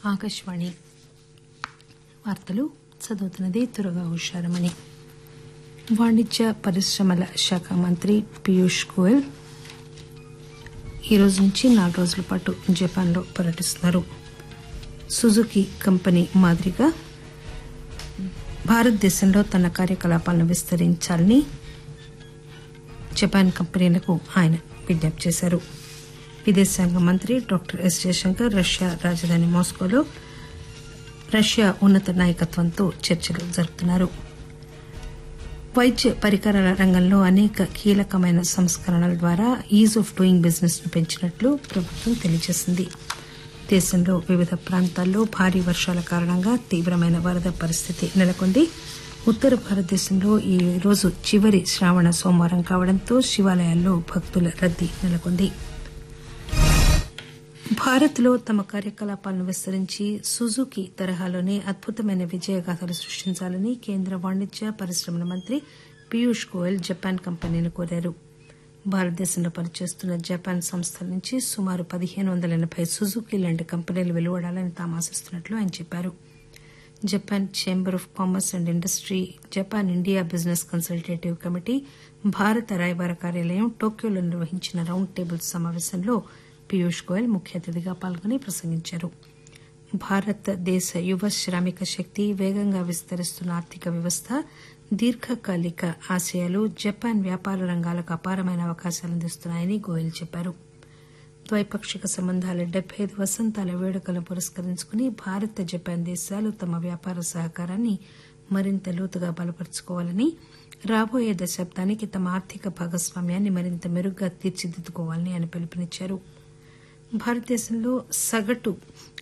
ఆకాశవాణి వార్తలు చదువుతున్నది తురగా హుషారమణి వాణిజ్య పరిశ్రమల శాఖ మంత్రి పీయూష్ గోయల్ ఈ రోజు నుంచి నాలుగు రోజుల పాటు జపాన్లో పర్యటిస్తున్నారు సుజుకి కంపెనీ మాదిరిగా భారతదేశంలో తన కార్యకలాపాలను విస్తరించాలని జపాన్ కంపెనీలకు ఆయన విజ్ఞప్తి చేశారు విదేశాంగ మంత్రి డాక్టర్ ఎస్ జయశంకర్ రష్యా రాజధాని మాస్కోలో రష్యా ఉన్నత నాయకత్వంతో చర్చలు జరుపుతున్నారు వైద్య పరికరాల రంగంలో అనేక కీలకమైన సంస్కరణల ద్వారా ఈజ్ ఆఫ్ డూయింగ్ బిజినెస్ ను పెంచినట్లు ప్రభుత్వం తెలియజేసింది దేశంలో వివిధ ప్రాంతాల్లో భారీ వర్షాల కారణంగా తీవ్రమైన వరద పరిస్థితి నెలకొంది ఉత్తర భారతదేశంలో ఈ రోజు చివరి శ్రావణ సోమవారం కావడంతో శివాలయాల్లో భక్తుల రద్దీ నెలకొంది భారత్ లో తమ కార్యకలాపాలను విస్తరించి సుజుకి తరహాలోనే అద్భుతమైన విజయగాథలు సృష్టించాలని కేంద్ర వాణిజ్య పరిశ్రమల మంత్రి పీయూష్ గోయల్ జపాన్ కంపెనీని కోరారు భారతదేశంలో పనిచేస్తున్న జపాన్ సంస్థల నుంచి సుమారు పదిహేను వందల ఎనబై సుజుకి లాంటి కంపెనీలు వెలువడాలని తాము ఆశిస్తున్నట్లు ఆయన చెప్పారు Japan chamber of commerce and industry Japan India business consultative committee భారత రాయబార కార్యాలయం టోక్యోలో నిర్వహించిన రౌండ్ టేబుల్ సమావేశంలో పీయూష్ గోయల్ ముఖ్య అతిథిగా పాల్గొని ప్రసంగించారు భారతదేశ యువ శ్రామిక శక్తి వేగంగా విస్తరిస్తున్న ఆర్థిక వ్యవస్థ దీర్ఘకాలిక ఆశయాలు జపాన్ వ్యాపార రంగాలకు అపారమైన అవకాశాలు అందిస్తున్నాయని గోయల్ చెప్పారు ద్వైపాక్షిక సంబంధాల డెబ్బై ఐదు వసంతాల వేడుకలను పురస్కరించుకుని భారత్ జపాన్ దేశాలు తమ వ్యాపార సహకారాన్ని మరింత లోతుగా బలపరుచుకోవాలని రాబోయే దశాబ్దానికి తమ ఆర్థిక భాగస్వామ్యాన్ని మరింత మెరుగ్గా తీర్చిదిద్దుకోవాలని ఆయన పిలుపునిచ్చారు భారతదేశంలో సగటు